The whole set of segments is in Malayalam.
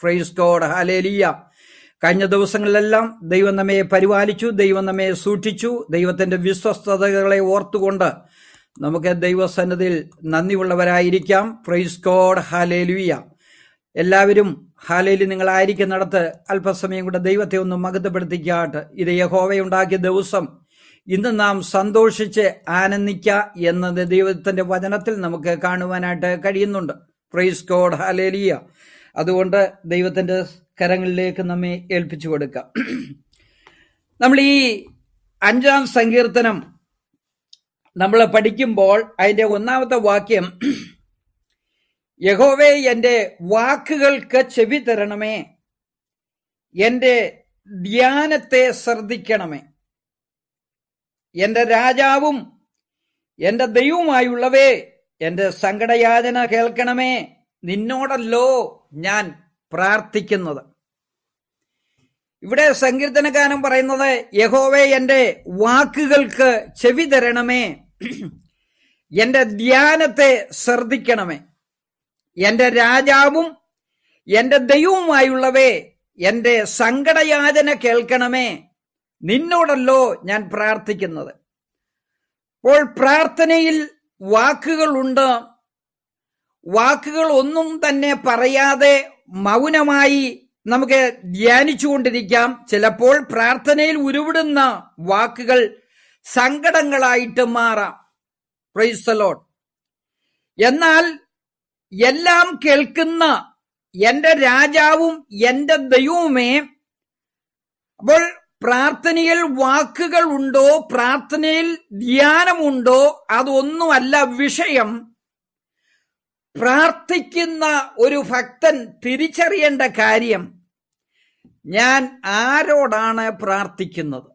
ഫ്രൈസ് ഗോഡ് ഹാലേലിയ കഴിഞ്ഞ ദിവസങ്ങളിലെല്ലാം ദൈവം നമ്മെ പരിപാലിച്ചു ദൈവം നമ്മെ സൂക്ഷിച്ചു ദൈവത്തിന്റെ വിശ്വസ്തതകളെ ഓർത്തുകൊണ്ട് നമുക്ക് ദൈവസന്നതിൽ നന്ദിയുള്ളവരായിരിക്കാം പ്രൈസ് ഗോഡ് ഹാലേലുയ എല്ലാവരും ഹാലേലി നിങ്ങളായിരിക്കുന്നിടത്ത് അല്പസമയം കൂടെ ദൈവത്തെ ഒന്ന് മകതപ്പെടുത്തിക്കാട്ട് ഇത് യഹോവയുണ്ടാക്കിയ ദിവസം ഇന്ന് നാം സന്തോഷിച്ച് ആനന്ദിക്ക എന്നത് ദൈവത്തിന്റെ വചനത്തിൽ നമുക്ക് കാണുവാനായിട്ട് കഴിയുന്നുണ്ട് പ്രൈസ് ഗോഡ് ഹാലേലിയ അതുകൊണ്ട് ദൈവത്തിന്റെ കരങ്ങളിലേക്ക് നമ്മെ ഏൽപ്പിച്ചു കൊടുക്കാം നമ്മൾ ഈ അഞ്ചാം സങ്കീർത്തനം നമ്മൾ പഠിക്കുമ്പോൾ അതിന്റെ ഒന്നാമത്തെ വാക്യം യഹോവേ എന്റെ വാക്കുകൾക്ക് ചെവി തരണമേ എന്റെ ധ്യാനത്തെ ശ്രദ്ധിക്കണമേ എന്റെ രാജാവും എന്റെ ദൈവവുമായുള്ളവേ എന്റെ സങ്കടയാചന കേൾക്കണമേ നിന്നോടല്ലോ ഞാൻ പ്രാർത്ഥിക്കുന്നത് ഇവിടെ സങ്കീർത്തനക്കാരൻ പറയുന്നത് യഹോവേ എന്റെ വാക്കുകൾക്ക് ചെവി തരണമേ എന്റെ ധ്യാനത്തെ ശ്രദ്ധിക്കണമേ എന്റെ രാജാവും എന്റെ ദൈവവുമായുള്ളവേ എന്റെ സങ്കടയാചന കേൾക്കണമേ നിന്നോടല്ലോ ഞാൻ പ്രാർത്ഥിക്കുന്നത് അപ്പോൾ പ്രാർത്ഥനയിൽ വാക്കുകളുണ്ട് വാക്കുകൾ ഒന്നും തന്നെ പറയാതെ മൗനമായി നമുക്ക് ധ്യാനിച്ചുകൊണ്ടിരിക്കാം ചിലപ്പോൾ പ്രാർത്ഥനയിൽ ഉരുവിടുന്ന വാക്കുകൾ സങ്കടങ്ങളായിട്ട് മാറാം പ്രൈസലോൺ എന്നാൽ എല്ലാം കേൾക്കുന്ന എന്റെ രാജാവും എന്റെ ദൈവവുമേ അപ്പോൾ പ്രാർത്ഥനയിൽ വാക്കുകൾ ഉണ്ടോ പ്രാർത്ഥനയിൽ ധ്യാനമുണ്ടോ അതൊന്നുമല്ല വിഷയം പ്രാർത്ഥിക്കുന്ന ഒരു ഭക്തൻ തിരിച്ചറിയേണ്ട കാര്യം ഞാൻ ആരോടാണ് പ്രാർത്ഥിക്കുന്നത്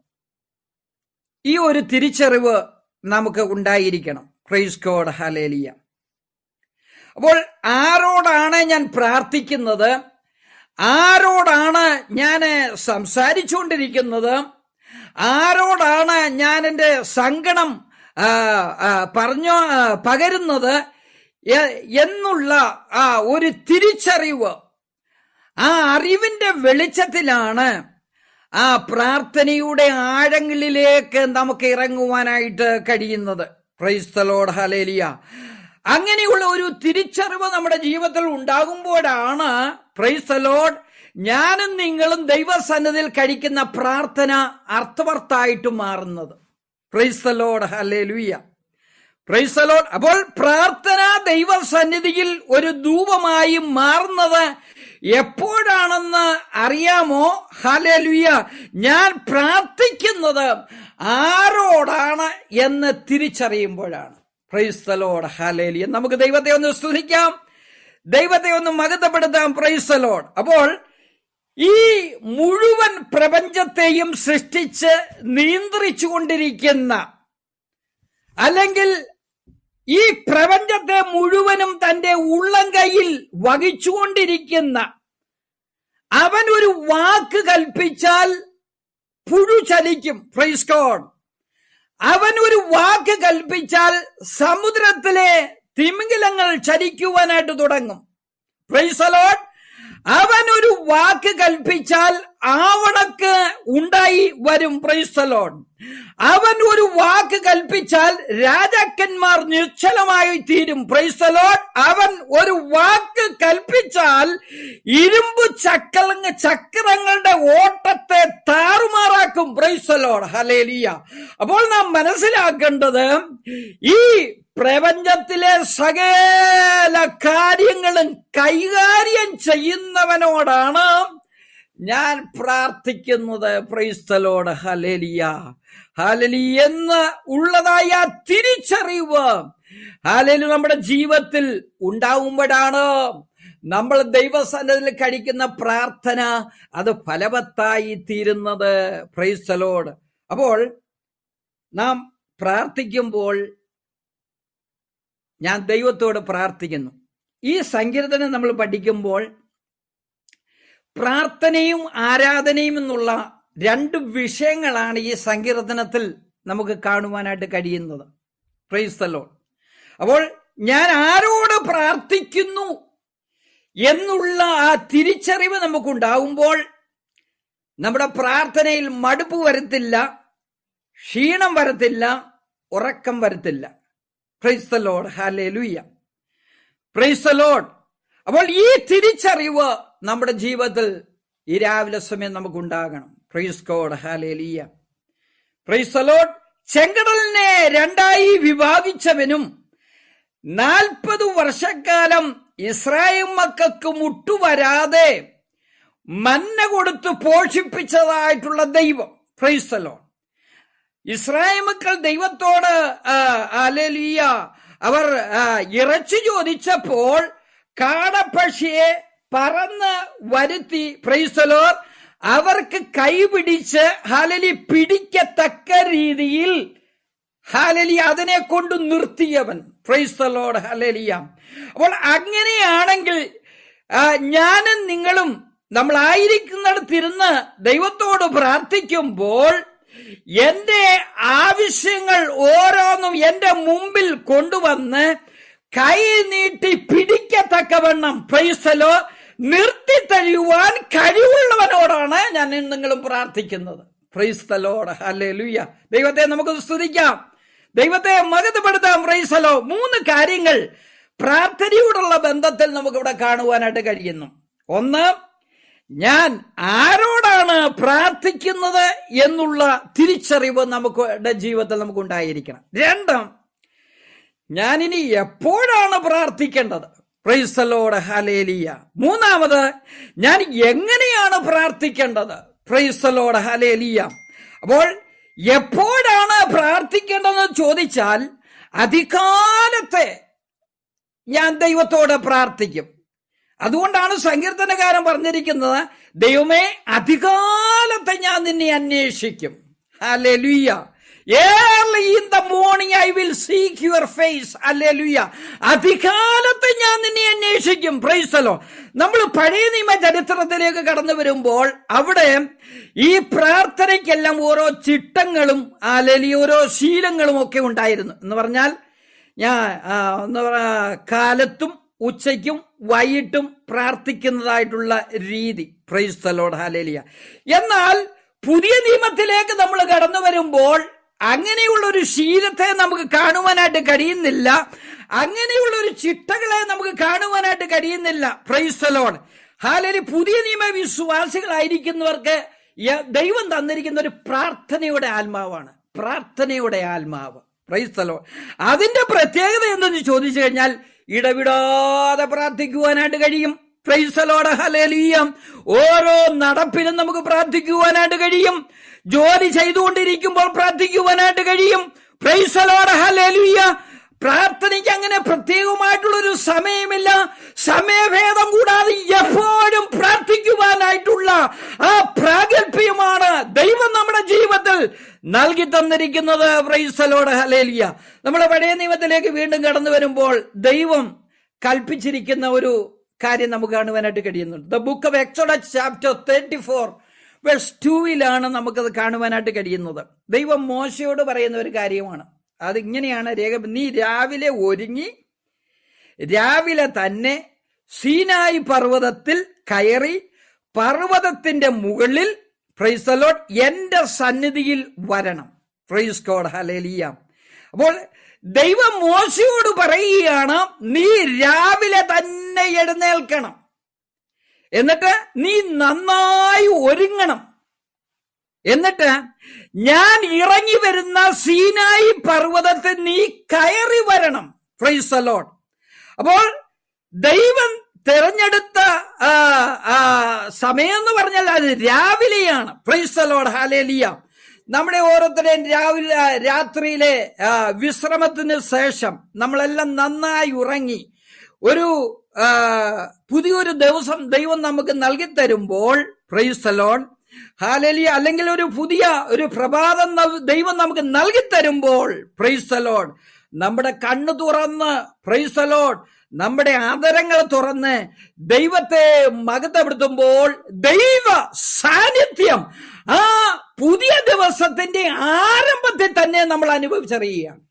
ഈ ഒരു തിരിച്ചറിവ് നമുക്ക് ഉണ്ടായിരിക്കണം ക്രൈസ് ഗോഡ് ഹലേലിയ അപ്പോൾ ആരോടാണ് ഞാൻ പ്രാർത്ഥിക്കുന്നത് ആരോടാണ് ഞാൻ സംസാരിച്ചുകൊണ്ടിരിക്കുന്നത് ആരോടാണ് ഞാൻ എൻ്റെ സങ്കടം പറഞ്ഞു പകരുന്നത് എന്നുള്ള ആ ഒരു തിരിച്ചറിവ് ആ അറിവിന്റെ വെളിച്ചത്തിലാണ് ആ പ്രാർത്ഥനയുടെ ആഴങ്ങളിലേക്ക് നമുക്ക് ഇറങ്ങുവാനായിട്ട് കഴിയുന്നത് ക്രൈസ്തലോട് ഹലേലിയ അങ്ങനെയുള്ള ഒരു തിരിച്ചറിവ് നമ്മുടെ ജീവിതത്തിൽ ഉണ്ടാകുമ്പോഴാണ് ക്രൈസ്തലോഡ് ഞാനും നിങ്ങളും ദൈവസന്നതിൽ കഴിക്കുന്ന പ്രാർത്ഥന അർത്ഥവർത്ഥായിട്ട് മാറുന്നത് ക്രൈസ്തലോഡ് ഹലേലുയ്യ പ്രൈസലോൺ അപ്പോൾ പ്രാർത്ഥന ദൈവസന്നിധിയിൽ ഒരു ധൂപമായി മാറുന്നത് എപ്പോഴാണെന്ന് അറിയാമോ ഹലലുയ ഞാൻ പ്രാർത്ഥിക്കുന്നത് ആരോടാണ് എന്ന് തിരിച്ചറിയുമ്പോഴാണ് പ്രൈസ്തലോട് ഹലേലിയ നമുക്ക് ദൈവത്തെ ഒന്ന് സ്തുതിക്കാം ദൈവത്തെ ഒന്ന് മകത്തപ്പെടുത്താം പ്രൈസ്തലോട് അപ്പോൾ ഈ മുഴുവൻ പ്രപഞ്ചത്തെയും സൃഷ്ടിച്ച് നിയന്ത്രിച്ചുകൊണ്ടിരിക്കുന്ന അല്ലെങ്കിൽ ഈ പ്രപഞ്ചത്തെ മുഴുവനും തന്റെ ഉള്ളം കൈയിൽ വഹിച്ചുകൊണ്ടിരിക്കുന്ന അവൻ ഒരു വാക്ക് കൽപ്പിച്ചാൽ പുഴു ചലിക്കും ഫ്രൈസ് ഗോഡ് അവൻ ഒരു വാക്ക് കൽപ്പിച്ചാൽ സമുദ്രത്തിലെ തിമിംഗലങ്ങൾ ചലിക്കുവാനായിട്ട് തുടങ്ങും പ്രൈസലോട്ട് അവൻ ഒരു വാക്ക് കൽപ്പിച്ചാൽ ആവണക്ക് ഉണ്ടായി വരും പ്രൈസലോൺ അവൻ ഒരു വാക്ക് കൽപ്പിച്ചാൽ രാജാക്കന്മാർ നിശ്ചലമായി തീരും പ്രൈസലോൺ അവൻ ഒരു വാക്ക് കൽപ്പിച്ചാൽ ഇരുമ്പ് ചക്ര ചക്രങ്ങളുടെ ഓട്ടത്തെ താറുമാറാക്കും പ്രൈസലോൺ ഹലേലിയ അപ്പോൾ നാം മനസ്സിലാക്കേണ്ടത് ഈ പ്രപഞ്ചത്തിലെ സകല കാര്യങ്ങളും കൈകാര്യം ചെയ്യുന്നവനോടാണ് ഞാൻ പ്രാർത്ഥിക്കുന്നത് പ്രൈസ്തലോട് ഹലേലിയ ഹാലലി എന്ന് ഉള്ളതായ തിരിച്ചറിവ് ഹാലലി നമ്മുടെ ജീവിതത്തിൽ ഉണ്ടാവുമ്പോഴാണ് നമ്മൾ ദൈവസന്നതിൽ കഴിക്കുന്ന പ്രാർത്ഥന അത് ഫലവത്തായി തീരുന്നത് പ്രൈസ്തലോട് അപ്പോൾ നാം പ്രാർത്ഥിക്കുമ്പോൾ ഞാൻ ദൈവത്തോട് പ്രാർത്ഥിക്കുന്നു ഈ സങ്കീർത്തനം നമ്മൾ പഠിക്കുമ്പോൾ പ്രാർത്ഥനയും ആരാധനയും എന്നുള്ള രണ്ട് വിഷയങ്ങളാണ് ഈ സങ്കീർത്തനത്തിൽ നമുക്ക് കാണുവാനായിട്ട് കഴിയുന്നത് പ്രൈസ്തലോ അപ്പോൾ ഞാൻ ആരോട് പ്രാർത്ഥിക്കുന്നു എന്നുള്ള ആ തിരിച്ചറിവ് നമുക്കുണ്ടാവുമ്പോൾ നമ്മുടെ പ്രാർത്ഥനയിൽ മടുപ്പ് വരത്തില്ല ക്ഷീണം വരത്തില്ല ഉറക്കം വരത്തില്ല പ്രൈസ് ദ ലോഡ് ഹാലേ ലൂയ്യ പ്രൈസ് ദ ലോഡ് അപ്പോൾ ഈ തിരിച്ചറിവ് നമ്മുടെ ജീവിതത്തിൽ ഈ രാവിലെ സമയം നമുക്കുണ്ടാകണം praise God hallelujah praise the Lord ചെങ്കടലിനെ രണ്ടായി വിഭാഗിച്ചവനും നാൽപ്പത് വർഷക്കാലം ഇസ്രായേൽ മക്കൾക്ക് മുട്ടുവരാതെ മന്ന കൊടുത്ത് പോഷിപ്പിച്ചതായിട്ടുള്ള ദൈവം പ്രൈസ്തലോ ഇസ്രായേൽ മക്കൾ ദൈവത്തോട് അലലിയ അവർ ആ, ഇറച്ചി ചോദിച്ചപ്പോൾ കാടപ്പക്ഷിയെ പറന്ന് വരുത്തി പ്രൈസലോ അവർക്ക് കൈപിടിച്ച് ഹലലി പിടിക്കത്തക്ക രീതിയിൽ ഹാലലി അതിനെ കൊണ്ട് നിർത്തിയവൻ പ്രൈസ്തലോട് ഹലലിയ അപ്പോൾ അങ്ങനെയാണെങ്കിൽ ആ, ഞാനും നിങ്ങളും നമ്മളായിരിക്കുന്നിടത്തിരുന്ന് ദൈവത്തോട് പ്രാർത്ഥിക്കുമ്പോൾ എന്റെ ആവശ്യങ്ങൾ ഓരോന്നും എന്റെ മുമ്പിൽ കൊണ്ടുവന്ന് കൈ നീട്ടി പിടിക്കത്തക്കവണ്ണം പ്രൈസലോ നിർത്തിത്തള്ളുവാൻ കഴിവുള്ളവനോടാണ് ഞാൻ നിങ്ങളും പ്രാർത്ഥിക്കുന്നത് പ്രൈസ്തലോട് ഹല്ലേ ലുയ്യ ദൈവത്തെ നമുക്ക് സ്തുതിക്കാം ദൈവത്തെ മകതപ്പെടുത്താം പ്രൈസലോ മൂന്ന് കാര്യങ്ങൾ പ്രാർത്ഥനയോടുള്ള ബന്ധത്തിൽ നമുക്കിവിടെ കാണുവാനായിട്ട് കഴിയുന്നു ഒന്ന് ഞാൻ ആരോടാണ് പ്രാർത്ഥിക്കുന്നത് എന്നുള്ള തിരിച്ചറിവ് നമുക്ക് ജീവിതത്തിൽ നമുക്കുണ്ടായിരിക്കണം രണ്ടും ഞാനിനി എപ്പോഴാണ് പ്രാർത്ഥിക്കേണ്ടത് പ്രൈസലോട് ഹലേലിയ മൂന്നാമത് ഞാൻ എങ്ങനെയാണ് പ്രാർത്ഥിക്കേണ്ടത് പ്രൈസലോട് ഹലേലിയ അപ്പോൾ എപ്പോഴാണ് പ്രാർത്ഥിക്കേണ്ടതെന്ന് ചോദിച്ചാൽ അധികാലത്തെ ഞാൻ ദൈവത്തോട് പ്രാർത്ഥിക്കും അതുകൊണ്ടാണ് സങ്കീർത്തനകാരൻ പറഞ്ഞിരിക്കുന്നത് ദൈവമേ അധികാലത്തെ ഞാൻ നിന്നെ അന്വേഷിക്കും hallelujah early in the morning I will seek your face hallelujah അധികാലത്തെ ഞാൻ നിന്നെ അന്വേഷിക്കും പ്രൈസലോ നമ്മൾ പഴയ നിയമ ചരിത്രത്തിലേക്ക് കടന്നു വരുമ്പോൾ അവിടെ ഈ പ്രാർത്ഥനയ്ക്കെല്ലാം ഓരോ ചിട്ടങ്ങളും അല്ലെങ്കിൽ ഓരോ ശീലങ്ങളും ഒക്കെ ഉണ്ടായിരുന്നു എന്ന് പറഞ്ഞാൽ ഞാൻ ആ, എന്താ പറയാ കാലത്തും ഉച്ചയ്ക്കും വൈകിട്ടും പ്രാർത്ഥിക്കുന്നതായിട്ടുള്ള രീതി പ്രൈസ് തലോട് ഹാലേലിയ എന്നാൽ പുതിയ നിയമത്തിലേക്ക് നമ്മൾ കടന്നു വരുമ്പോൾ അങ്ങനെയുള്ള ഒരു ശീലത്തെ നമുക്ക് കാണുവാനായിട്ട് കഴിയുന്നില്ല അങ്ങനെയുള്ള ഒരു ചിട്ടകളെ നമുക്ക് കാണുവാനായിട്ട് കഴിയുന്നില്ല പ്രൈസ് തലോട് ഹാലേലി പുതിയ നിയമ വിശ്വാസികളായിരിക്കുന്നവർക്ക് യ- ദൈവം തന്നിരിക്കുന്ന ഒരു പ്രാർത്ഥനയുടെ ആത്മാവാണ് പ്രാർത്ഥനയുടെ ആത്മാവ് പ്രൈസ്തലോ അതിന്റെ പ്രത്യേകത എന്തെന്ന് ചോദിച്ചു കഴിഞ്ഞാൽ ഇടവിടാതെ പ്രാർത്ഥിക്കുവാനായിട്ട് കഴിയും പ്രൈസലോടെ ഹലേലിയം ഓരോ നടപ്പിലും നമുക്ക് പ്രാർത്ഥിക്കുവാനായിട്ട് കഴിയും ജോലി ചെയ്തുകൊണ്ടിരിക്കുമ്പോൾ പ്രാർത്ഥിക്കുവാനായിട്ട് കഴിയും പ്രൈസലോടെ ഹലേലിയ പ്രാർത്ഥനയ്ക്ക് അങ്ങനെ പ്രത്യേകമായിട്ടുള്ള ഒരു സമയമില്ല സമയഭേദം കൂടാതെ എപ്പോഴും പ്രാർത്ഥിക്കുവാനായിട്ടുള്ള ആ പ്രാഗൽഭ്യമാണ് ദൈവം നമ്മുടെ ജീവിതത്തിൽ നൽകി തന്നിരിക്കുന്നത് പ്രൈസലോട് ഹലേലിയ നമ്മുടെ പഴയ നിയമത്തിലേക്ക് വീണ്ടും കടന്നു വരുമ്പോൾ ദൈവം കൽപ്പിച്ചിരിക്കുന്ന ഒരു കാര്യം നമുക്ക് കാണുവാനായിട്ട് കഴിയുന്നുണ്ട് the book of Exodus chapter thirty four verse ടൂവിലാണ് നമുക്കത് കാണുവാനായിട്ട് കഴിയുന്നത് ദൈവം മോശയോട് പറയുന്ന ഒരു കാര്യമാണ് അതിങ്ങനെയാണ് രേഖ നീ രാവിലെ ഒരുങ്ങി രാവിലെ തന്നെ സീനായി പർവ്വതത്തിൽ കയറി പർവ്വതത്തിന്റെ മുകളിൽ പ്രൈസലോട്ട് എന്റെ സന്നിധിയിൽ വരണം പ്രൈസ് കോഡ് ഹലേലിയ അപ്പോൾ ദൈവം മോശയോട് പറയുകയാണ് നീ രാവിലെ തന്നെ എഴുന്നേൽക്കണം എന്നിട്ട് നീ നന്നായി ഒരുങ്ങണം എന്നിട്ട് ഞാൻ ഇറങ്ങി വരുന്ന സീനായി പർവ്വതത്തിൽ നീ കയറി വരണം പ്രൈസ് അലോട്ട് അപ്പോൾ ദൈവം തിരഞ്ഞെടുത്ത ആ, ആ, സമയം എന്ന് പറഞ്ഞാൽ അത് രാവിലെയാണ് പ്രൈസ് അലോട്ട് ഹാലേലിയ നമ്മുടെ ഓരോരുത്തരെയും രാവിലെ ആ, രാത്രിയിലെ ആ, വിശ്രമത്തിന് ശേഷം നമ്മളെല്ലാം നന്നായി ഉറങ്ങി ഒരു ആ, പുതിയൊരു ദിവസം ദൈവം നമുക്ക് നൽകി തരുമ്പോൾ പ്രൈസ് അലോൺ ഹാലലി അല്ലെങ്കിൽ ഒരു പുതിയ ഒരു പ്രഭാതം നവ് ദൈവം നമുക്ക് നൽകി തരുമ്പോൾ പ്രൈസ് അലോഡ് നമ്മുടെ കണ്ണ് തുറന്ന് പ്രൈസ് അലോഡ് നമ്മുടെ ആദരങ്ങൾ തുറന്ന് ദൈവത്തെ മകത്തപ്പെടുത്തുമ്പോൾ ദൈവ സാന്നിധ്യം ആ പുതിയ ദിവസത്തിന്റെ ആരംഭത്തിൽ തന്നെ നമ്മൾ അനുഭവിച്ചറിയുകയാണ്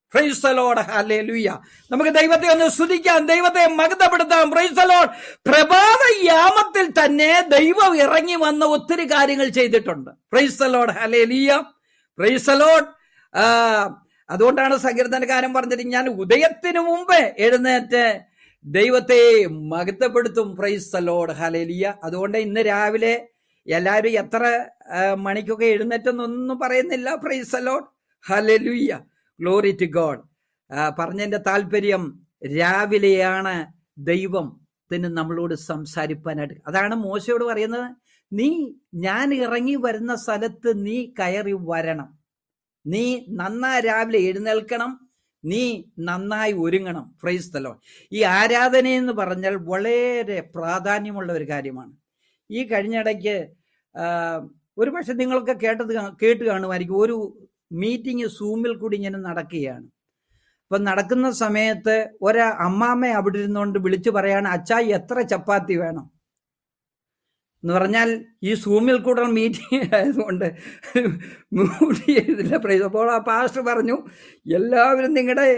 പ്രൈസലോട് ഹല്ലേലൂയ നമുക്ക് ദൈവത്തെ ഒന്ന് സ്തുതിക്കാം ദൈവത്തെ മകതപ്പെടുത്താം പ്രൈസലോട് പ്രഭാത യാമത്തിൽ തന്നെ ദൈവം ഇറങ്ങി വന്ന ഒത്തിരി കാര്യങ്ങൾ ചെയ്തിട്ടുണ്ട് പ്രൈസലോട് ഹല്ലേലൂയ പ്രൈസലോട് അതുകൊണ്ടാണ് സങ്കീർത്തനക്കാരൻ പറഞ്ഞത് ഞാൻ ഉദയത്തിനു മുമ്പ് എഴുന്നേറ്റ് ദൈവത്തെ മകത്തപ്പെടുത്തും പ്രൈസ് ലോഡ് ഹലേലിയ അതുകൊണ്ട് ഇന്ന് രാവിലെ എല്ലാവരും എത്ര ആ, മണിക്കൊക്കെ എഴുന്നേറ്റെന്നൊന്നും പറയുന്നില്ല praise Lord hallelujah glory to God പറഞ്ഞതിന്റെ താല്പര്യം രാവിലെയാണ് ദൈവത്തിന് നമ്മളോട് സംസാരിപ്പാനായിട്ട് അതാണ് മോശയോട് പറയുന്നത് നീ ഞാൻ ഇറങ്ങി വരുന്ന സ്ഥലത്ത് നീ കയറി വരണം നീ നന്നായി രാവിലെ എഴുന്നേൽക്കണം നീ നന്നായി ഒരുങ്ങണം ഫ്രൈസ് തലോ ഈ ആരാധന എന്ന് പറഞ്ഞാൽ വളരെ പ്രാധാന്യമുള്ള ഒരു കാര്യമാണ് ഈ കഴിഞ്ഞിടയ്ക്ക് ഒരു പക്ഷെ നിങ്ങളൊക്കെ കേട്ടത് കാ- കേട്ട് കാണുമായിരിക്കും ഒരു മീറ്റിംഗ് സൂമിൽ കൂടി ഇങ്ങനെ നടക്കുകയാണ് അപ്പൊ നടക്കുന്ന സമയത്ത് ഒരു അമ്മാമ്മ അവിടെ ഇരുന്നുകൊണ്ട് വിളിച്ചു പറയാണ് അച്ഛാ എത്ര ചപ്പാത്തി വേണം എന്ന് പറഞ്ഞാൽ ഈ സൂമിൽ കൂടെ മീറ്റിംഗ് ആയതുകൊണ്ട് മ്യൂട്ട് ചെയ്തില്ല പ്രൈസ് അപ്പോൾ ആ പാസ്റ്റർ പറഞ്ഞു എല്ലാവരും നിങ്ങളുടെ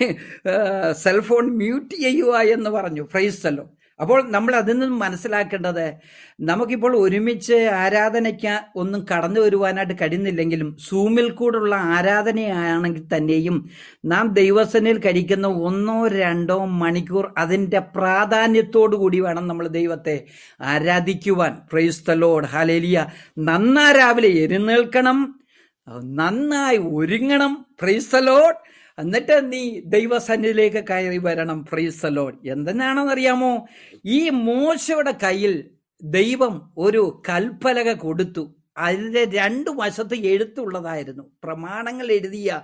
സെൽഫോൺ മ്യൂട്ട് ചെയ്യുക എന്ന് പറഞ്ഞു പ്രൈസല്ലോ അപ്പോൾ നമ്മൾ അതിൽ നിന്നും മനസ്സിലാക്കേണ്ടത് നമുക്കിപ്പോൾ ഒരുമിച്ച് ആരാധനയ്ക്ക് ഒന്നും കടന്നു വരുവാനായിട്ട് കഴിയുന്നില്ലെങ്കിലും സൂമിൽ കൂടുള്ള ആരാധനയാണെങ്കിൽ തന്നെയും നാം ദൈവസനിൽ കഴിക്കുന്ന ഒന്നോ രണ്ടോ മണിക്കൂർ അതിൻ്റെ പ്രാധാന്യത്തോടു കൂടി വേണം നമ്മൾ ദൈവത്തെ ആരാധിക്കുവാൻ പ്രൈസ്തലോട് ഹാലേലിയ നന്നാ രാവിലെ എഴുന്നേൽക്കണം നന്നായി ഒരുങ്ങണം പ്രൈസ്തലോട് എന്നിട്ട് നീ ദൈവസന്നിധിയിലേക്ക് കയറി വരണം പ്രൈസലോൺ എന്തെന്നാണെന്നറിയാമോ ഈ മോശയുടെ കയ്യിൽ ദൈവം ഒരു കൽപ്പലക കൊടുത്തു അതിന്റെ രണ്ടു വശത്ത് എഴുത്തുള്ളതായിരുന്നു പ്രമാണങ്ങൾ എഴുതിയ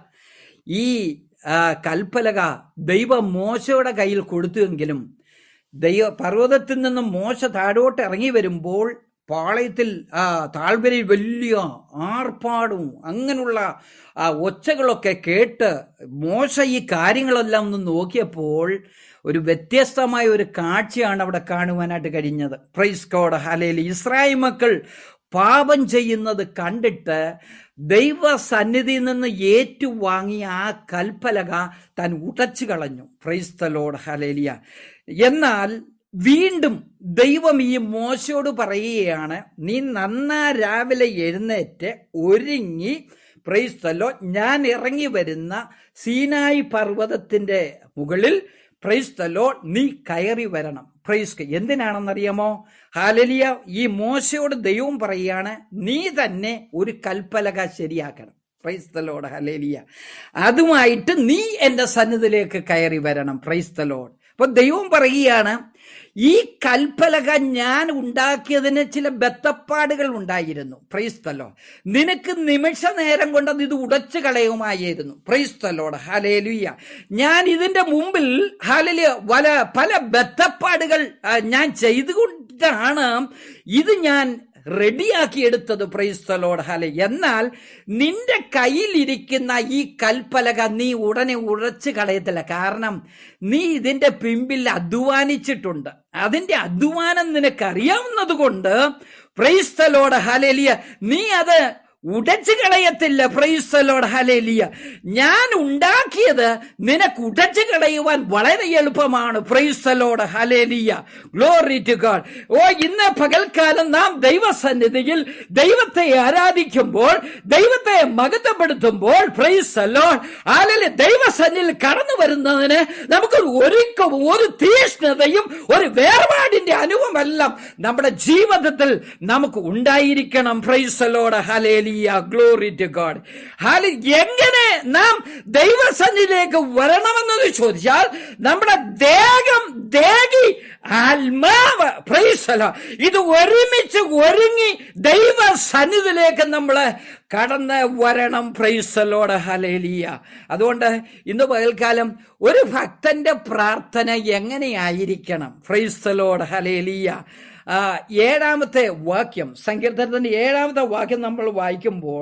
ഈ ആ, കൽപ്പലക ദൈവം മോശയുടെ കയ്യിൽ കൊടുത്തുവെങ്കിലും ദൈവ പർവ്വതത്തിൽ നിന്നും മോശ താഴോട്ട് ഇറങ്ങി വരുമ്പോൾ പാളയത്തിൽ ആ താഴ്വരയിൽ വലിയ ആർപ്പാടും അങ്ങനെയുള്ള ആ ഒച്ചകളൊക്കെ കേട്ട് മോശ ഈ കാര്യങ്ങളെല്ലാം ഒന്ന് നോക്കിയപ്പോൾ ഒരു വ്യത്യസ്തമായ ഒരു കാഴ്ചയാണ് അവിടെ കാണുവാനായിട്ട് കഴിഞ്ഞത് പ്രൈസ് കോഡ് ഹലയിൽ ഇസ്രായേൽ മക്കൾ പാപം ചെയ്യുന്നത് കണ്ടിട്ട് ദൈവ സന്നിധിയിൽ നിന്ന് ഏറ്റുവാങ്ങിയ ആ കൽപ്പലക താൻ ഉടച്ചു കളഞ്ഞു ക്രൈസ്തലോട് ഹലേലിയ എന്നാൽ വീണ്ടും ദൈവം ഈ മോശയോട് പറയുകയാണ് നീ നന്നാ രാവിലെ എഴുന്നേറ്റ് ഒരുങ്ങി പ്രൈസ്തലോ ഞാൻ ഇറങ്ങി വരുന്ന സീനായി പർവ്വതത്തിന്റെ മുകളിൽ പ്രൈസ്തലോ നീ കയറി വരണം പ്രൈസ് എന്തിനാണെന്നറിയാമോ ഹാലലിയ ഈ മോശയോട് ദൈവം പറയുകയാണ് നീ തന്നെ ഒരു കൽപ്പലക ശരിയാക്കണം പ്രൈസ്തലോട് ഹലേലിയ അതുമായിട്ട് നീ എന്റെ സന്നിധിയിലേക്ക് കയറി വരണം പ്രൈസ്തലോട് അപ്പൊ ദൈവം പറയുകയാണ് ഈ കൽപ്പലക ഞാൻ ഉണ്ടാക്കിയതിന് ചില ബത്തപ്പാടുകൾ ഉണ്ടായിരുന്നു പ്രൈസ്തലോ നിനക്ക് നിമിഷ നേരം കൊണ്ട് അത് ഇത് ഉടച്ചു കളയുമായിരുന്നു പ്രൈസ്തലോട് ഹലേലുയ്യ ഞാൻ ഇതിന്റെ മുമ്പിൽ ഹലലിയ വല പല ബത്തപ്പാടുകൾ ആ, ഞാൻ ചെയ്തുകൊണ്ടാണ് ഇത് ഞാൻ റെഡിയാക്കി എടുത്തത് പ്രൈസ്തലോട് ഹല എന്നാൽ നിന്റെ കയ്യിലിരിക്കുന്ന ഈ കൽപ്പലക നീ ഉടനെ ഉടച്ചു കളയത്തില്ല കാരണം നീ ഇതിന്റെ പിമ്പിൽ അധ്വാനിച്ചിട്ടുണ്ട് അതിന്റെ അധ്വാനം നിനക്കറിയാവുന്നത് കൊണ്ട് പ്രൈസ്തലോട് ഹലേലിയ നീ അത് ഉടച്ചു കളയത്തില്ല പ്രൈസ്തലോട് ഹലേലിയ ഞാൻ ഉണ്ടാക്കിയത് നിനക്ക് ഉടച്ചു കളയുവാൻ വളരെ എളുപ്പമാണ് praise the Lord hallelujah glory to God ഓ ഇന്ന് പകൽക്കാലം നാം ദൈവസന്നിധിയിൽ ദൈവത്തെ ആരാധിക്കുമ്പോൾ ദൈവത്തെ മകത്തപ്പെടുത്തുമ്പോൾ പ്രൈസ്തലോട് ഹാലലി ദൈവസന്നിധിയിൽ കടന്നു വരുന്നതിന് നമുക്ക് ഒരുക്കം ഒരു തീഷ്ണതയും ഒരു വേർപാടിന്റെ അനുഭവമെല്ലാം നമ്മുടെ ജീവിതത്തിൽ നമുക്ക് ഉണ്ടായിരിക്കണം praise the Lord hallelujah glory to God ഹാലി എങ്ങനെ നാം ദൈവസന്നിധിയിലേക്ക് വരണമെന്നത് ചോദിച്ചാൽ നമ്മുടെ ദേഹം ദേഹി ആത്മാവ് പ്രൈസല ഇത് ഒരുമിച്ച് ഒരുങ്ങി ദൈവ സന്നിധിയിലേക്ക് നമ്മൾ കടന്ന് വരണം പ്രൈസലോട് ഹലേലിയ അതുകൊണ്ട് ഇന്ന് പകൽക്കാലം ഒരു ഭക്തന്റെ പ്രാർത്ഥന എങ്ങനെയായിരിക്കണം ഫ്രൈസ്തലോട് ഹലേലിയ ആ, ഏഴാമത്തെ വാക്യം സങ്കീർത്തനത്തിന്റെ ഏഴാമത്തെ വാക്യം നമ്മൾ വായിക്കുമ്പോൾ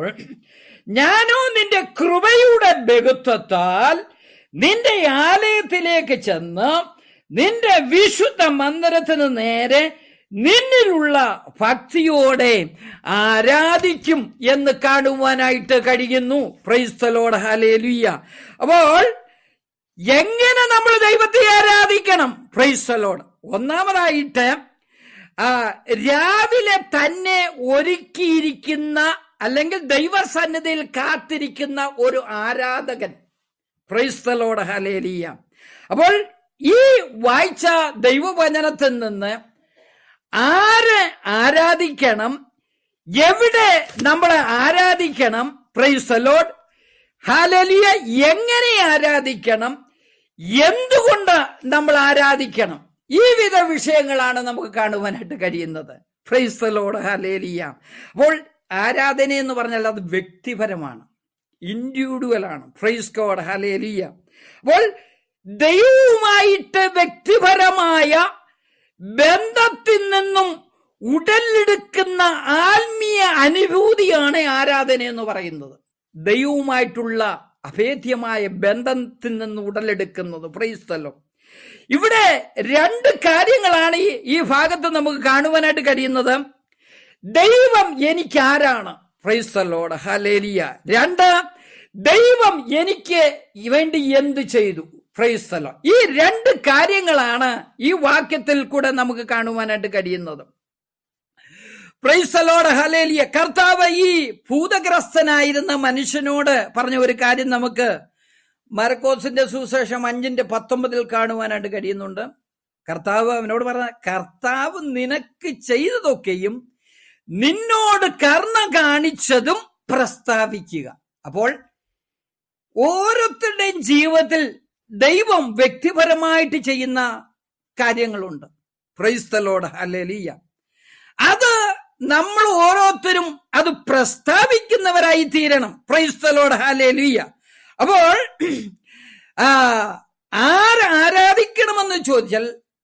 ഞാനോ നിന്റെ കൃപയുടെ ബഹുത്വത്താൽ നിന്റെ ആലയത്തിലേക്ക് ചെന്ന് നിന്റെ വിശുദ്ധ മന്ദിരത്തിന് നേരെ നിന്നിലുള്ള ഭക്തിയോടെ ആരാധിക്കും എന്ന് കാണുവാനായിട്ട് കഴിയുന്നു പ്രൈസ്തലോട് ഹലേലുയ്യ അപ്പോൾ എങ്ങനെ നമ്മൾ ദൈവത്തെ ആരാധിക്കണം പ്രൈസ്തലോട് ഒന്നാമതായിട്ട് ആ, രാവിലെ തന്നെ ഒരുക്കിയിരിക്കുന്ന അല്ലെങ്കിൽ ദൈവസന്നിധിയിൽ കാത്തിരിക്കുന്ന ഒരു ആരാധകൻ പ്രൈസ്തലോട് ഹലേലിയ അപ്പോൾ ഈ വായിച്ച ദൈവവചനത്തിൽ നിന്ന് ആര് ആരാധിക്കണം എവിടെ നമ്മൾ ആരാധിക്കണം പ്രൈസലോഡ് ഹാലലിയ എങ്ങനെ ആരാധിക്കണം എന്തുകൊണ്ട് നമ്മൾ ആരാധിക്കണം ഈ വിധ വിഷയങ്ങളാണ് നമുക്ക് കാണുവാനായിട്ട് കഴിയുന്നത് ഫ്രൈസലോട് ഹാലേലിയ അപ്പോൾ ആരാധന എന്ന് പറഞ്ഞാൽ അത് വ്യക്തിപരമാണ് ഇൻഡിവിജ്വൽ ആണ് ഫ്രൈസ് കോഡ് ഹലേലിയ അപ്പോൾ ദൈവവുമായിട്ട് വ്യക്തിപരമായ ബന്ധത്തിൽ നിന്നും ഉടലെടുക്കുന്ന ആത്മീയ അനുഭൂതിയാണ് ആരാധന എന്ന് പറയുന്നത് ദൈവവുമായിട്ടുള്ള അഭേദ്യമായ ബന്ധത്തിൽ നിന്ന് ഉടലെടുക്കുന്നത് പ്രൈസ്തലം ഇവിടെ രണ്ട് കാര്യങ്ങളാണ് ഈ ഈ ഭാഗത്ത് നമുക്ക് കാണുവാനായിട്ട് കഴിയുന്നത് ദൈവം എനിക്ക് ആരാണ് പ്രൈസ്തലോട് ഹലേലിയ രണ്ട് ദൈവം എനിക്ക് വേണ്ടി എന്ത് ചെയ്തു പ്രൈസ്തലോ ഈ രണ്ട് കാര്യങ്ങളാണ് ഈ വാക്യത്തിൽ കൂടെ നമുക്ക് കാണുവാനായിട്ട് കഴിയുന്നത് പ്രൈസലോട് ഹലേലിയ കർത്താവ് ഈ ഭൂതഗ്രസ്തനായിരുന്ന മനുഷ്യനോട് പറഞ്ഞ ഒരു കാര്യം നമുക്ക് മരക്കോസിന്റെ സുശേഷം അഞ്ചിന്റെ പത്തൊമ്പതിൽ കാണുവാനായിട്ട് കഴിയുന്നുണ്ട് കർത്താവ് അവനോട് പറഞ്ഞ കർത്താവ് നിനക്ക് ചെയ്തതൊക്കെയും നിന്നോട് കർണ കാണിച്ചതും പ്രസ്താവിക്കുക അപ്പോൾ ഓരോരുത്തരുടെയും ജീവിതത്തിൽ ദൈവം വ്യക്തിപരമായിട്ട് ചെയ്യുന്ന കാര്യങ്ങളുണ്ട് ക്രൈസ്തലോട് ഹലേലിയ അത് നമ്മൾ ഓരോരുത്തരും അത് പ്രസ്താവിക്കുന്നവരായി തീരണം ക്രൈസ്തലോട് ഹലേലിയ അപ്പോൾ ആ ആര് ആരാധിക്കണമെന്ന് ചോദിച്ചാൽ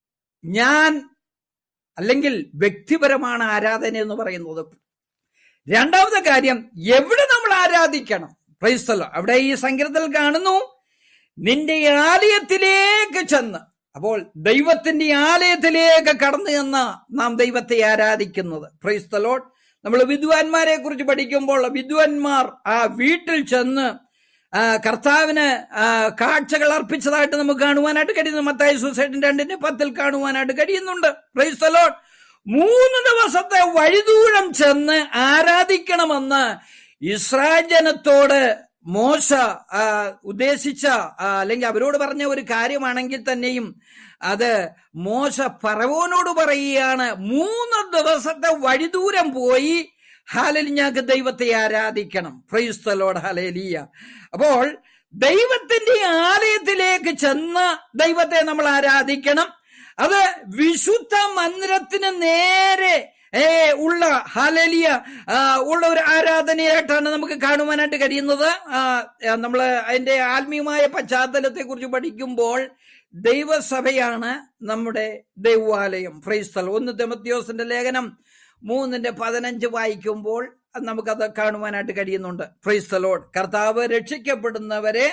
ഞാൻ അല്ലെങ്കിൽ വ്യക്തിപരമാണ് ആരാധന എന്ന് പറയുന്നത് രണ്ടാമത്തെ കാര്യം എവിടെ നമ്മൾ ആരാധിക്കണം ക്രൈസ്തലോ അവിടെ ഈ സങ്കീർത്തൽ കാണുന്നു നിന്റെ ആലയത്തിലേക്ക് ചെന്ന് അപ്പോൾ ദൈവത്തിന്റെ ആലയത്തിലേക്ക് കടന്നു ചെന്ന നാം ദൈവത്തെ ആരാധിക്കുന്നത് ക്രൈസ്തലോട്ട് നമ്മൾ വിദ്വാൻമാരെ കുറിച്ച് പഠിക്കുമ്പോൾ വിദ്വാൻമാർ ആ വീട്ടിൽ ചെന്ന് ആ, കർത്താവിന് ആ, കാഴ്ചകൾ അർപ്പിച്ചതായിട്ട് നമുക്ക് കാണുവാനായിട്ട് കഴിയുന്നു മത്തായി സൂസൈഡിന്റെ രണ്ടിന്റെ പത്തിൽ കാണുവാനായിട്ട് കഴിയുന്നുണ്ട് ക്രൈസ്തലോട്ട് മൂന്ന് ദിവസത്തെ വഴിദൂരം ചെന്ന് ആരാധിക്കണമെന്ന് ഇസ്രായേൽ ജനത്തോട് മോശ ആ, ഉദ്ദേശിച്ച ആ, അല്ലെങ്കിൽ അവരോട് പറഞ്ഞ ഒരു കാര്യമാണെങ്കിൽ തന്നെയും അത് മോശ പറവോനോട് പറയുകയാണ് മൂന്ന് ദിവസത്തെ വഴിദൂരം പോയി ഹാലൽ ഞങ്ങൾക്ക് ദൈവത്തെ ആരാധിക്കണം ക്രൈസ്തലോട് ഹലേലിയ അപ്പോൾ ദൈവത്തിന്റെ ആലയത്തിലേക്ക് ചെന്ന് ദൈവത്തെ നമ്മൾ ആരാധിക്കണം അത് വിശുദ്ധ മന്ദിരത്തിന് നേരെ ഏ ഉള്ള ഹാലലിയ ആ, ഉള്ള ഒരു ആരാധനയായിട്ടാണ് നമുക്ക് കാണുവാനായിട്ട് കഴിയുന്നത് നമ്മൾ അതിന്റെ ആത്മീയമായ പശ്ചാത്തലത്തെ കുറിച്ച് പഠിക്കുമ്പോൾ ദൈവസഭയാണ് നമ്മുടെ ദൈവാലയം ഫ്രൈസ്തൽ ഒന്ന് തെമത്യോസിന്റെ ലേഖനം മൂന്നിന്റെ പതിനഞ്ച് വായിക്കുമ്പോൾ അത് നമുക്കത് കാണുവാനായിട്ട് കഴിയുന്നുണ്ട് ഫ്രൈസ്തലോഡ് കർത്താവ് രക്ഷിക്കപ്പെടുന്നവരെ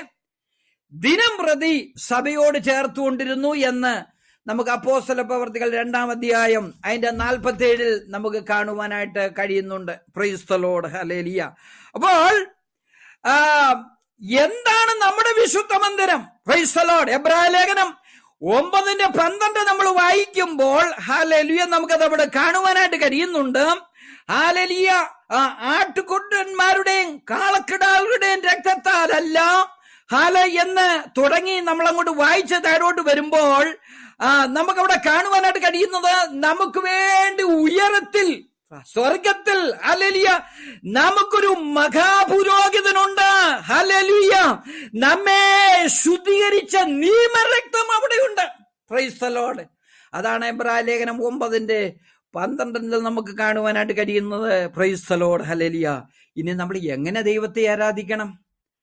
ദിനം പ്രതി സഭയോട് ചേർത്തുകൊണ്ടിരുന്നു എന്ന് നമുക്ക് അപ്പോസ്തല പ്രവർത്തികൾ രണ്ടാം അധ്യായം അതിന്റെ നാൽപ്പത്തി ഏഴിൽ നമുക്ക് കാണുവാനായിട്ട് കഴിയുന്നുണ്ട് പ്രൈസ്തലോട് ഹലേലിയ അപ്പോൾ ആ, എന്താണ് നമ്മുടെ വിശുദ്ധ മന്ദിരം പ്രൈസ്തലോട് എബ്രായ ലേഖനം ഒമ്പതിന്റെ പന്ത്രണ്ട് നമ്മൾ വായിക്കുമ്പോൾ ഹാലലിയ നമുക്കത് അവിടെ കാണുവാനായിട്ട് കഴിയുന്നുണ്ട് ഹാലലിയ ആ, ആട്ടുകൊട്ടന്മാരുടെയും കാളക്കിടാളുടെയും രക്തത്താലല്ല ഹാല എന്ന് തുടങ്ങി നമ്മൾ അങ്ങോട്ട് വായിച്ച് താഴോട്ട് വരുമ്പോൾ ആ നമുക്കവിടെ കാണുവാനായിട്ട് കഴിയുന്നത് നമുക്ക് വേണ്ടി ഉയരത്തിൽ സ്വർഗത്തിൽ ഹലലിയ നമുക്കൊരു മഹാപുരോഹിതനുണ്ട് ഹലലിയ നമ്മെ ശുദ്ധീകരിച്ച നിയമരക്തം അവിടെയുണ്ട് ക്രൈസ്തലോട് അതാണ് എബ്രായ ലേഖനം ഒമ്പതിന്റെ പന്ത്രണ്ടിൽ നമുക്ക് കാണുവാനായിട്ട് കഴിയുന്നത് ക്രൈസ്തലോട് ഹലലിയ ഇനി നമ്മൾ എങ്ങനെ ദൈവത്തെ ആരാധിക്കണം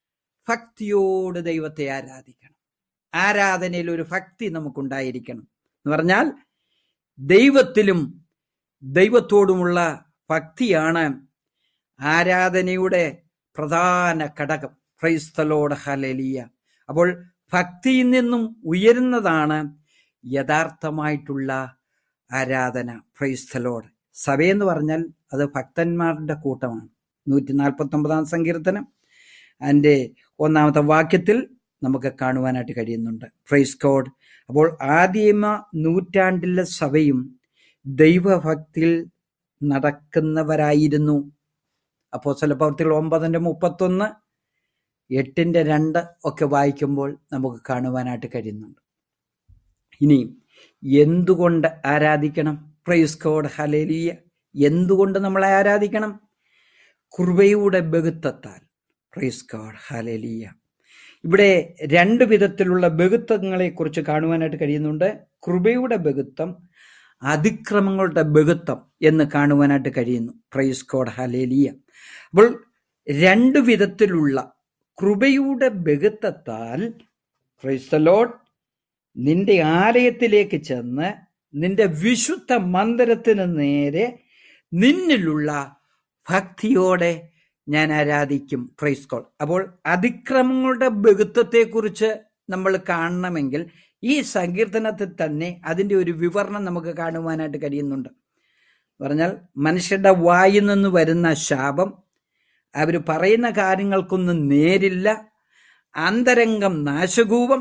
ഭക്തിയോട് ദൈവത്തെ ആരാധിക്കണം ആരാധനയിൽ ഒരു ഭക്തി നമുക്കുണ്ടായിരിക്കണം എന്ന് പറഞ്ഞാൽ ദൈവത്തിലും ദൈവത്തോടുമുള്ള ഭക്തിയാണ് ആരാധനയുടെ പ്രധാന ഘടകം ക്രൈസ്തലോട് ഹലലിയ അപ്പോൾ ഭക്തിയിൽ നിന്നും ഉയരുന്നതാണ് യഥാർത്ഥമായിട്ടുള്ള ആരാധന പ്രൈസ്തലോട് സഭയെന്ന് പറഞ്ഞാൽ അത് ഭക്തന്മാരുടെ കൂട്ടമാണ് നൂറ്റി നാൽപ്പത്തി ഒമ്പതാം സങ്കീർത്തനം അതിൻ്റെ ഒന്നാമത്തെ വാക്യത്തിൽ നമുക്ക് കാണുവാനായിട്ട് കഴിയുന്നുണ്ട് പ്രൈസ് കോഡ് അപ്പോൾ ആദിമ നൂറ്റാണ്ടിലെ സഭയും ദൈവഭക്തിയിൽ നടക്കുന്നവരായിരുന്നു അപ്പോൾ ചില പ്രവർത്തികൾ ഒമ്പതിൻ്റെ മുപ്പത്തൊന്ന് എട്ടിൻ്റെ രണ്ട് ഒക്കെ വായിക്കുമ്പോൾ നമുക്ക് കാണുവാനായിട്ട് കഴിയുന്നുണ്ട് ഇനി എന്തുകൊണ്ട് ആരാധിക്കണം പ്രൈസ് കോഡ് ഹലേലിയ എന്തുകൊണ്ട് നമ്മളെ ആരാധിക്കണം കൃപയുടെ ബഹുത്വത്താൽ പ്രൈസ് കോഡ് ഹലേലിയ ഇവിടെ രണ്ട് വിധത്തിലുള്ള ബഹുത്വങ്ങളെ കുറിച്ച് കാണുവാനായിട്ട് കഴിയുന്നുണ്ട് കൃപയുടെ ബഹുത്വം അതിക്രമങ്ങളുടെ ബഹുത്വം എന്ന് കാണുവാനായിട്ട് കഴിയുന്നു പ്രൈസ് കോഡ് ഹലേലിയ അപ്പോൾ രണ്ട് വിധത്തിലുള്ള കൃപയുടെ ബഹുത്വത്താൽ പ്രൈസ് ലോഡ് നിന്റെ ആലയത്തിലേക്ക് ചെന്ന് നിന്റെ വിശുദ്ധ മന്ദിരത്തിന് നേരെ നിന്നിലുള്ള ഭക്തിയോടെ ഞാൻ ആരാധിക്കും പ്രൈസ് കോൾ അപ്പോൾ അതിക്രമങ്ങളുടെ ബഹുത്വത്തെക്കുറിച്ച് നമ്മൾ കാണണമെങ്കിൽ ഈ സങ്കീർത്തനത്തിൽ തന്നെ അതിൻ്റെ ഒരു വിവരണം നമുക്ക് കാണുവാനായിട്ട് കഴിയുന്നുണ്ട് പറഞ്ഞാൽ മനുഷ്യരുടെ വായിൽ നിന്ന് വരുന്ന ശാപം അവർ പറയുന്ന കാര്യങ്ങൾക്കൊന്നും നേരില്ല അന്തരംഗം നാശകൂപം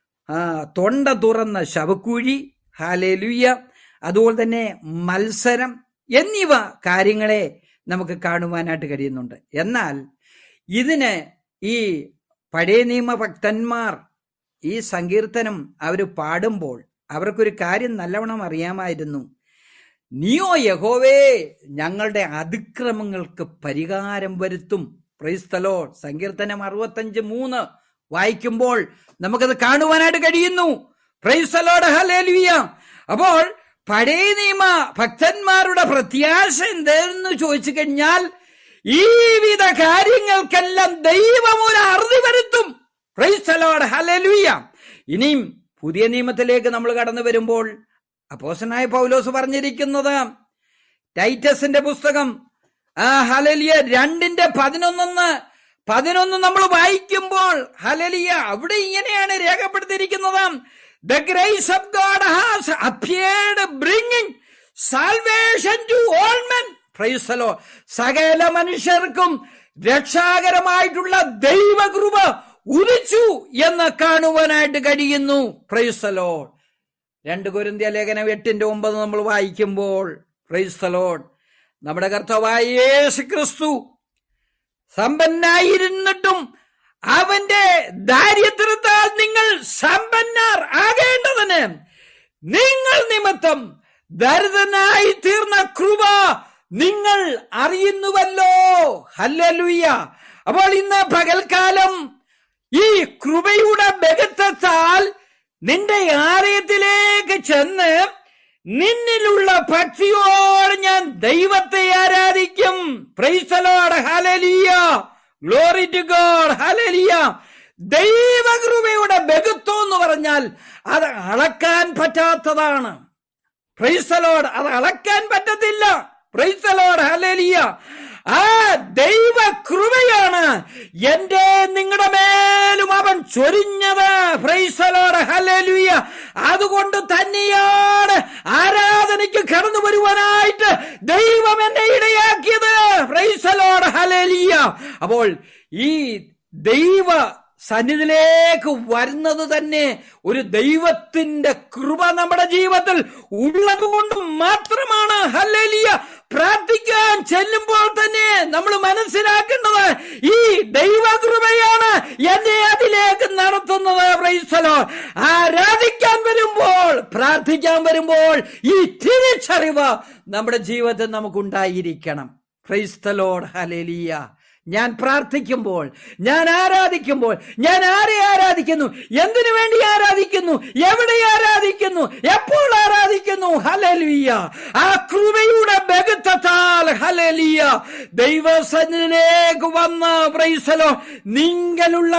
തൊണ്ട തുറന്ന ശവക്കുഴി ഹാലേലുയ്യ അതുപോലെ തന്നെ മത്സരം എന്നിവ കാര്യങ്ങളെ നമുക്ക് കാണുവാനായിട്ട് കഴിയുന്നുണ്ട് എന്നാൽ ഇതിന് ഈ പഴയ നിയമ ഭക്തന്മാർ ഈ സങ്കീർത്തനം അവർ പാടുമ്പോൾ അവർക്കൊരു കാര്യം നല്ലവണ്ണം അറിയാമായിരുന്നു നീയോ യഹോവേ ഞങ്ങളുടെ അതിക്രമങ്ങൾക്ക് പരിഹാരം വരുത്തും പ്രൈസ്തലോ സങ്കീർത്തനം അറുപത്തഞ്ച് മൂന്ന് വായിക്കുമ്പോൾ നമുക്കത് കാണുവാനായിട്ട് കഴിയുന്നു പ്രൈസലോട് ഹലേലുയ അപ്പോൾ പഴയ നിയമ ഭക്തന്മാരുടെ പ്രത്യാശ എന്തെന്ന് ചോദിച്ചു കഴിഞ്ഞാൽ ഈ വിധ കാര്യങ്ങൾക്കെല്ലാം ദൈവം ഒരു അറുതി വരുത്തും പ്രൈസലോട് ഹലേലുയ ഇനിയും പുതിയ നിയമത്തിലേക്ക് നമ്മൾ കടന്നു വരുമ്പോൾ അപ്പോസനായ പൗലോസ് പറഞ്ഞിരിക്കുന്നത് ടൈറ്റസിന്റെ പുസ്തകം ആ ഹലലിയ രണ്ടിന്റെ പതിനൊന്നെന്ന് പതിനൊന്ന് നമ്മൾ വായിക്കുമ്പോൾ ഹലലിയ അവിടെ ഇങ്ങനെയാണ് രേഖപ്പെടുത്തിയിരിക്കുന്നത് the grace of God has appeared bringing salvation to all men praise the Lord സകല മനുഷ്യർക്കും രക്ഷാകരമായിട്ടുള്ള ദൈവകൃപ ഉദിച്ചു എന്ന് കാണുവാനായിട്ട് കഴിയുന്നു പ്രൈസലോ രണ്ട് കുരുന്തിയ ലേഖനം എട്ടിന്റെ ഒമ്പത് നമ്മൾ വായിക്കുമ്പോൾ പ്രൈസ്തലോൺ നമ്മുടെ കർത്താവായ യേശു ക്രിസ്തു സമ്പന്നായിരുന്നിട്ടും അവന്റെ ദാരിദ്ര്യത്താൽ നിങ്ങൾ സമ്പന്നർ ആകേണ്ടതിന് നിങ്ങൾ നിമിത്തം ദരിദ്രനായി തീർന്ന കൃപ നിങ്ങൾ അറിയുന്നുവല്ലോ ഹല്ലലുയ്യ അപ്പോൾ ഇന്ന് പകൽക്കാലം ഈ കൃപയുടെ ബഹുത്വത്താൽ നിന്റെ ആലയത്തിലേക്ക് ചെന്ന് നിന്നിലുള്ള ഭക്തിയോട് ഞാൻ ദൈവത്തെ ആരാധിക്കും praise the Lord hallelujah glory to God hallelujah ദൈവകൃപയുടെ ബഹുത്വം എന്ന് പറഞ്ഞാൽ അത് അളക്കാൻ പറ്റാത്തതാണ് പ്രൈസലോട് അത് അളക്കാൻ പറ്റത്തില്ല പ്രൈസലോട് ഹലലിയ ആ ദൈവ കൃപയാണ് എന്റെ നിങ്ങളുടെ മേലും അവൻ ചൊരിഞ്ഞത് ഫ്രൈസലോട് ഹലലുയ അതുകൊണ്ട് തന്നെയാണ് ആരാധനയ്ക്ക് കടന്നു വരുവാനായിട്ട് ദൈവം എന്നെ ഇടയാക്കിയത് ഫ്രൈസലോട് ഹലലിയ അപ്പോൾ ഈ ദൈവ സന്നിധിയിലേക്ക് വരുന്നത് തന്നെ ഒരു ദൈവത്തിന്റെ കൃപ നമ്മുടെ ജീവിതത്തിൽ ഉള്ളത് കൊണ്ട് മാത്രമാണ് ഹല്ലേലിയ പ്രാർത്ഥിക്കാൻ ചെല്ലുമ്പോൾ തന്നെ നമ്മൾ മനസ്സിലാക്കേണ്ടത് ഈ ദൈവകൃപയാണ് എന്നെ അതിലേക്ക് നടത്തുന്നത് പ്രൈസലോ ആരാധിക്കാൻ വരുമ്പോൾ പ്രാർത്ഥിക്കാൻ വരുമ്പോൾ ഈ തിരിച്ചറിവ് നമ്മുടെ ജീവിതത്തിൽ നമുക്കുണ്ടായിരിക്കണം ക്രൈസ്തലോട് ഹലേലിയ ഞാൻ പ്രാർത്ഥിക്കുമ്പോൾ ഞാൻ ആരാധിക്കുമ്പോൾ ഞാൻ ആരെ ആരാധിക്കുന്നു എന്തിനു വേണ്ടി ആരാധിക്കുന്നു എവിടെ ആരാധിക്കുന്നു എപ്പോൾ ആരാധിക്കുന്നു ഹലലിയ ആ കൃപയുടെ ബഹുത്വത്താൽ ഹലലിയ ദൈവസന്നിധിയിലേക്ക് വന്ന പ്രൈസലോ നിങ്ങളുള്ള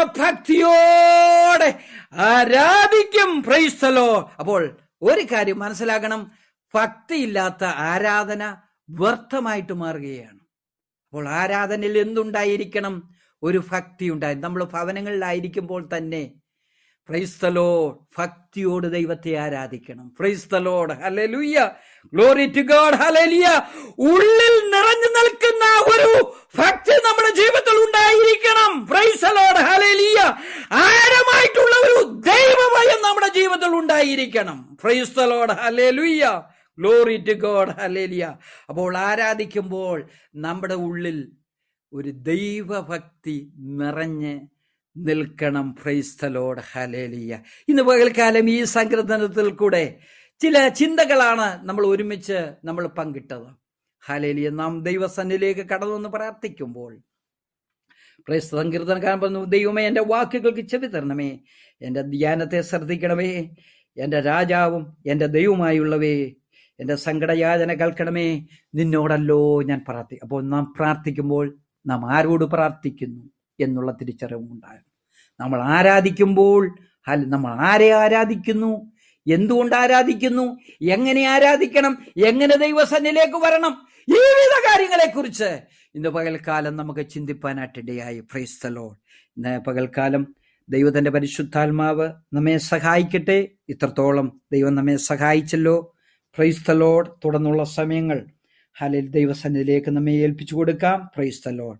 ഭക്തിയോടെ ആരാധിക്കും പ്രൈസലോ അപ്പോൾ ഒരു കാര്യം മനസ്സിലാക്കണം ഭക്തിയില്ലാത്ത ആരാധന വ്യർത്ഥമായിട്ട് മാറുകയാണ് അപ്പോൾ ആരാധനയിൽ എന്തുണ്ടായിരിക്കണം ഒരു ഭക്തി ഉണ്ടായി നമ്മൾ ഭവനങ്ങളിലായിരിക്കുമ്പോൾ തന്നെ ക്രൈസ്തലോട് ഭക്തിയോട് ദൈവത്തെ ആരാധിക്കണം praise the Lord hallelujah glory to God hallelujah ഉള്ളിൽ നിറഞ്ഞു നിൽക്കുന്ന ഒരു ഭക്തി നമ്മുടെ ജീവിതത്തിൽ ഉണ്ടായിരിക്കണം പ്രൈസലോട് ഹലേലിയ ആഴമായിട്ടുള്ള ഒരു ദൈവഭയം നമ്മുടെ ജീവിതത്തിൽ ഉണ്ടായിരിക്കണം praise the Lord hallelujah glory to God hallelujah അപ്പോൾ ആരാധിക്കുമ്പോൾ നമ്മുടെ ഉള്ളിൽ ഒരു ദൈവഭക്തി നിറഞ്ഞ് നിൽക്കണം പ്രൈസ്തലോട് ഹലേലിയ ഇന്ന് പകൽക്കാലം ഈ സങ്കീർത്തനത്തിൽ കൂടെ ചില ചിന്തകളാണ് നമ്മൾ ഒരുമിച്ച് നമ്മൾ പങ്കിട്ടത് ഹലേലിയ നാം ദൈവസന്നിലേക്ക് കടന്നു പ്രാർത്ഥിക്കുമ്പോൾ പ്രൈസ് സങ്കീർത്തനക്കാരൻ പറഞ്ഞു ദൈവമേ എൻ്റെ വാക്കുകൾക്ക് ചെവി തരണമേ എൻ്റെ ധ്യാനത്തെ ശ്രദ്ധിക്കണമേ എൻ്റെ രാജാവും എൻ്റെ ദൈവമായുള്ളവേ എൻ്റെ സങ്കടയാചന കേൾക്കണമേ നിന്നോടല്ലോ ഞാൻ പ്രാർത്ഥി അപ്പോൾ നാം പ്രാർത്ഥിക്കുമ്പോൾ നാം ആരോട് പ്രാർത്ഥിക്കുന്നു എന്നുള്ള തിരിച്ചറിവും ഉണ്ടായിരുന്നു നമ്മൾ ആരാധിക്കുമ്പോൾ അല്ല നമ്മൾ ആരെ ആരാധിക്കുന്നു എന്തുകൊണ്ട് ആരാധിക്കുന്നു എങ്ങനെ ആരാധിക്കണം എങ്ങനെ ദൈവസന്നിലേക്ക് വരണം ഈ വിധ കാര്യങ്ങളെ കുറിച്ച് ഇന്ന് പകൽക്കാലം നമുക്ക് ചിന്തിപ്പാനായിട്ടിടയായി ഫ്രൈസ്തലോ ഇന്ന് പകൽക്കാലം ദൈവത്തിന്റെ പരിശുദ്ധാത്മാവ് നമ്മെ സഹായിക്കട്ടെ ഇത്രത്തോളം ദൈവം നമ്മെ സഹായിച്ചല്ലോ പ്രൈസ്തലോഡ് തുടർന്നുള്ള സമയങ്ങൾ ഹലിൽ ദൈവസന്നിധിയിലേക്ക് നമ്മെ ഏൽപ്പിച്ചു കൊടുക്കാം പ്രൈസ്തലോഡ്